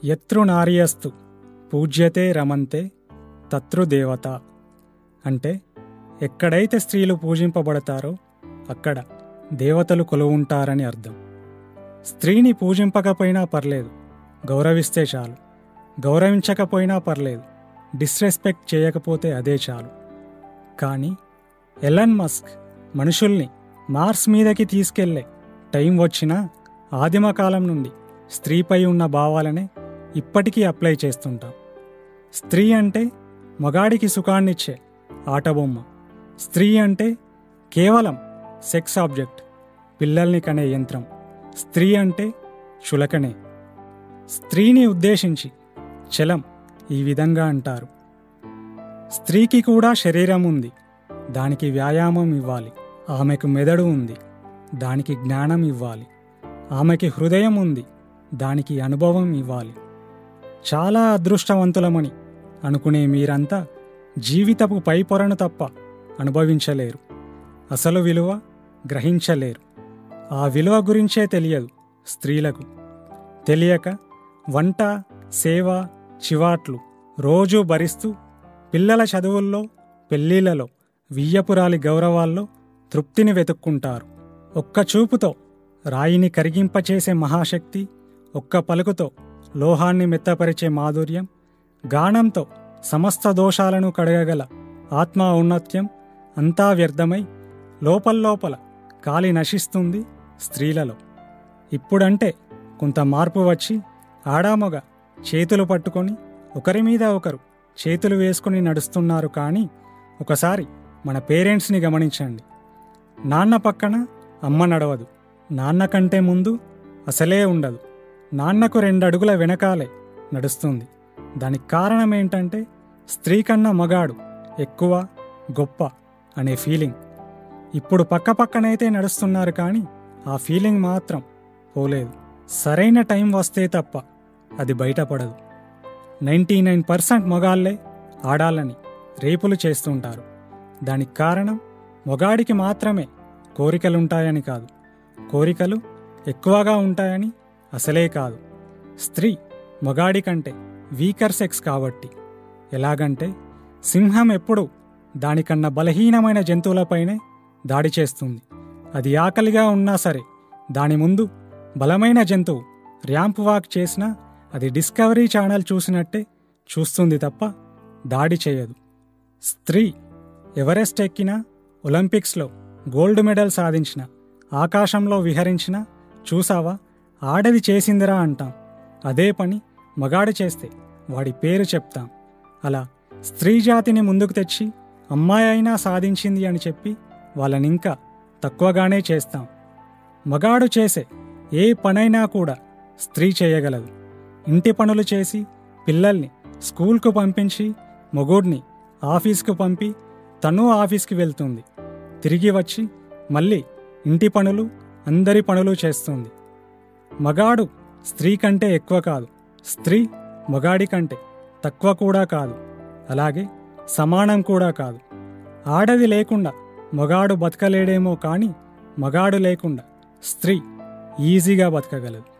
యత్రు నార్యస్తు పూజ్యతే రమంతే తతృదేవత అంటే ఎక్కడైతే స్త్రీలు పూజింపబడతారో అక్కడ దేవతలు కొలువుంటారని అర్థం స్త్రీని పూజింపకపోయినా పర్లేదు గౌరవిస్తే చాలు గౌరవించకపోయినా పర్లేదు డిస్రెస్పెక్ట్ చేయకపోతే అదే చాలు కానీ ఎలన్ మస్క్ మనుషుల్ని మార్స్ మీదకి తీసుకెళ్లే టైం వచ్చినా ఆదిమ కాలం నుండి స్త్రీపై ఉన్న భావాలనే ఇప్పటికీ అప్లై చేస్తుంటాం స్త్రీ అంటే మగాడికి సుఖాన్నిచ్చే ఆటబొమ్మ స్త్రీ అంటే కేవలం సెక్స్ ఆబ్జెక్ట్ పిల్లల్ని కనే యంత్రం స్త్రీ అంటే చులకనే స్త్రీని ఉద్దేశించి చలం ఈ విధంగా అంటారు స్త్రీకి కూడా శరీరం ఉంది దానికి వ్యాయామం ఇవ్వాలి ఆమెకు మెదడు ఉంది దానికి జ్ఞానం ఇవ్వాలి ఆమెకి హృదయం ఉంది దానికి అనుభవం ఇవ్వాలి చాలా అదృష్టవంతులమని అనుకునే మీరంతా జీవితపు పై పొరను తప్ప అనుభవించలేరు అసలు విలువ గ్రహించలేరు ఆ విలువ గురించే తెలియదు స్త్రీలకు తెలియక వంట సేవ చివాట్లు రోజూ భరిస్తూ పిల్లల చదువుల్లో పెళ్ళిళ్ళలో వియ్యపురాలి గౌరవాల్లో తృప్తిని వెతుక్కుంటారు ఒక్క చూపుతో రాయిని కరిగింపచేసే మహాశక్తి ఒక్క పలుకుతో లోహాన్ని మెత్తపరిచే మాధుర్యం గానంతో సమస్త దోషాలను కడగగల ఆత్మ ఔన్నత్యం అంతా వ్యర్థమై లోపల్లోపల కాలి నశిస్తుంది స్త్రీలలో ఇప్పుడంటే కొంత మార్పు వచ్చి ఆడామొగ చేతులు పట్టుకొని ఒకరి మీద ఒకరు చేతులు వేసుకుని నడుస్తున్నారు కానీ ఒకసారి మన పేరెంట్స్ని గమనించండి నాన్న పక్కన అమ్మ నడవదు నాన్న కంటే ముందు అసలే ఉండదు నాన్నకు రెండు అడుగుల వెనకాలే నడుస్తుంది దానికి కారణం ఏంటంటే స్త్రీ కన్నా మగాడు ఎక్కువ గొప్ప అనే ఫీలింగ్ ఇప్పుడు పక్క పక్కనైతే నడుస్తున్నారు కానీ ఆ ఫీలింగ్ మాత్రం పోలేదు సరైన టైం వస్తే తప్ప అది బయటపడదు నైంటీ నైన్ పర్సెంట్ మొగాళ్ళే ఆడాలని రేపులు చేస్తుంటారు దానికి కారణం మొగాడికి మాత్రమే కోరికలుంటాయని కాదు కోరికలు ఎక్కువగా ఉంటాయని అసలే కాదు స్త్రీ మొగాడి కంటే వీకర్ సెక్స్ కాబట్టి ఎలాగంటే సింహం ఎప్పుడూ దానికన్నా బలహీనమైన జంతువులపైనే దాడి చేస్తుంది అది ఆకలిగా ఉన్నా సరే దాని ముందు బలమైన జంతువు ర్యాంప్ వాక్ చేసినా అది డిస్కవరీ ఛానల్ చూసినట్టే చూస్తుంది తప్ప దాడి చేయదు స్త్రీ ఎవరెస్ట్ ఎక్కినా ఒలింపిక్స్లో గోల్డ్ మెడల్ సాధించిన ఆకాశంలో విహరించిన చూసావా ఆడది చేసిందిరా అంటాం అదే పని మగాడు చేస్తే వాడి పేరు చెప్తాం అలా స్త్రీ జాతిని ముందుకు తెచ్చి అమ్మాయి అయినా సాధించింది అని చెప్పి వాళ్ళనింకా తక్కువగానే చేస్తాం మగాడు చేసే ఏ పనైనా కూడా స్త్రీ చేయగలదు ఇంటి పనులు చేసి పిల్లల్ని స్కూల్కు పంపించి మొగుడిని ఆఫీస్కు పంపి తను ఆఫీస్కి వెళ్తుంది తిరిగి వచ్చి మళ్ళీ ఇంటి పనులు అందరి పనులు చేస్తుంది మగాడు స్త్రీ కంటే ఎక్కువ కాదు స్త్రీ మగాడి కంటే తక్కువ కూడా కాదు అలాగే సమానం కూడా కాదు ఆడది లేకుండా మగాడు బతకలేడేమో కానీ మగాడు లేకుండా స్త్రీ ఈజీగా బతకగలదు